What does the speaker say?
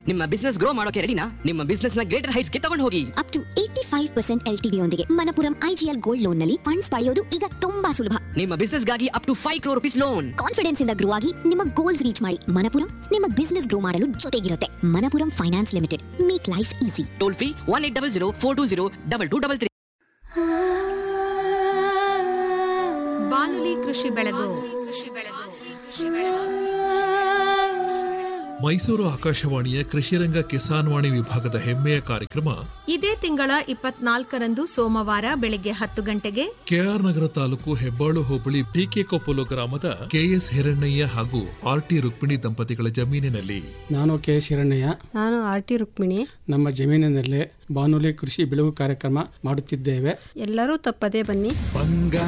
ನಿಮ್ಮ business grow ಮಾಡೋಕೆ ರೆಡಿನಾ ನಿಮ್ಮ ಬಿಸ್ನೆಸ್ ನ ಗ್ರೇಟರ್ ಹೈಟ್ಸ್ ಗೆ ತಗೊಂಡು ಹೋಗಿ up to eighty five percent L ಯೊಂದಿಗೆ ಮನಪುರಂ ಐಜಿಎಲ್ ಗೋಲ್ಡ್ ಲೋನ್ ನಲ್ಲಿ ಫಂಡ್ಸ್ ಪಡೆಯೋದು ಈಗ ತುಂಬಾ ಸುಲಭ ನಿಮ್ಮ ಬಿಸ್ನೆಸ್ ಗಾಗಿ up to five crore rupees loan confidence ಇಂದ ಗ್ರೋ ಆಗಿ ನಿಮ್ಮ ಗೋಲ್ಸ್ ರೀಚ್ ಮಾಡಿ ಮನಪುರಂ ನಿಮ್ಮ ಬಿಸ್ನೆಸ್ ಗ್ರೋ ಮಾಡಲು ಜೊತೆಗಿರುತ್ತೆ Manappuram finance limited make life easy toll free one eight double zero four two zero double two double three ಬಾನುಲಿ ಕೃಷಿ ಬೆಳೆದು ಮೈಸೂರು ಆಕಾಶವಾಣಿಯ ಕೃಷಿರಂಗ ಕಿಸಾನ್ ವಾಣಿ ವಿಭಾಗದ ಹೆಮ್ಮೆಯ ಕಾರ್ಯಕ್ರಮ ಇದೇ ತಿಂಗಳ ಇಪ್ಪತ್ನಾಲ್ಕರಂದು ಸೋಮವಾರ ಬೆಳಿಗ್ಗೆ ಹತ್ತು ಗಂಟೆಗೆ ಕೆಆರ್ ನಗರ ತಾಲೂಕು ಹೆಬ್ಬಾಳು ಹೋಬಳಿ ಟಿಕೆ ಕೊಪ್ಪಲು ಗ್ರಾಮದ ಕೆಎಸ್ ಹಿರಣ್ಣಯ್ಯ ಹಾಗೂ ಆರ್ ಟಿ ರುಕ್ಮಿಣಿ ದಂಪತಿಗಳ ಜಮೀನಿನಲ್ಲಿ ನಾನು ಕೆ ಶಿರಣ್ಣಯ್ಯ ನಾನು ಆರ್ ಟಿ ರುಕ್ಮಿಣಿ ನಮ್ಮ ಜಮೀನಿನಲ್ಲಿ ಬಾನುಲಿ ಕೃಷಿ ಬೆಳಗು ಕಾರ್ಯಕ್ರಮ ಮಾಡುತ್ತಿದ್ದೇವೆ ಎಲ್ಲರೂ ತಪ್ಪದೇ ಬನ್ನಿ ಬಂಗ